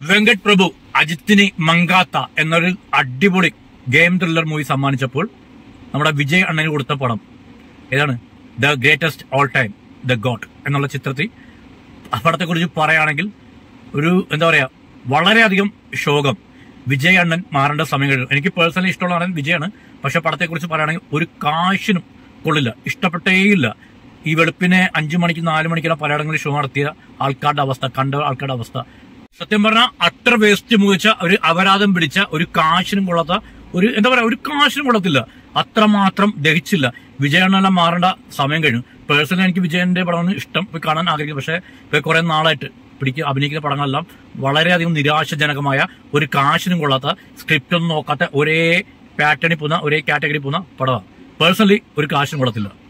വെങ്കട് പ്രഭു അജിത്തിനി മങ്കാത്ത എന്നൊരു അടിപൊളി game thriller movie സമ്മാനിച്ചപ്പോൾ നമ്മുടെ വിജയ് അണ്ണന് കൊടുത്ത പടം ഏതാണ് the greatest all time the god എന്നുള്ള ചിത്രത്തിൽ ആ പടത്തെക്കുറിച്ച് പറയുകയാണെങ്കിൽ ഒരു എന്താ പറയാ വളരെയധികം ശോകം വിജയ് അണ്ണൻ മാറേണ്ട സമയം കഴിഞ്ഞു എനിക്ക് പേഴ്സണലി ഇഷ്ടമുള്ള നടൻ വിജയാണ് പക്ഷെ പടത്തെക്കുറിച്ച് പറയുകയാണെങ്കിൽ ഒരു കാശിനും കൊള്ളില്ല ഇഷ്ടപ്പെട്ടേയില്ല ഈ വെളുപ്പിനെ അഞ്ചു മണിക്ക് നാലു മണിക്കുള്ള പലയിടങ്ങളിൽ ഷോ നടത്തിയ ആൾക്കാരുടെ അവസ്ഥ കണ്ട ആൾക്കാരുടെ അവസ്ഥ സത്യം പറഞ്ഞാൽ അട്ടർ വേസ്റ്റ് മുറിച്ച ഒരു അപരാധം പിടിച്ച ഒരു കാശിനും കൊള്ളാത്ത ഒരു എന്താ പറയാ ഒരു കാശിനും കൊള്ളത്തില്ല അത്രമാത്രം ദഹിച്ചില്ല വിജയണ്ണെല്ലാം മാറേണ്ട സമയം കഴിഞ്ഞു പേഴ്സണലി എനിക്ക് വിജയന്റെ പടമാണ് ഇഷ്ടം പോയി കാണാൻ ആഗ്രഹിക്കും പക്ഷെ ഇപ്പൊ കുറെ നാളായിട്ട് പിടിക്കുക അഭിനയിക്കുന്ന പടങ്ങളെല്ലാം വളരെയധികം നിരാശജനകമായ ഒരു കാശിനും കൊള്ളാത്ത സ്ക്രിപ്റ്റ് ഒന്നും നോക്കാത്ത ഒരേ പാറ്റേണിൽ പോകുന്ന ഒരേ കാറ്റഗറി പോകുന്ന പടമാണ് പേഴ്സണലി ഒരു കാശിനും കൊള്ളത്തില്ല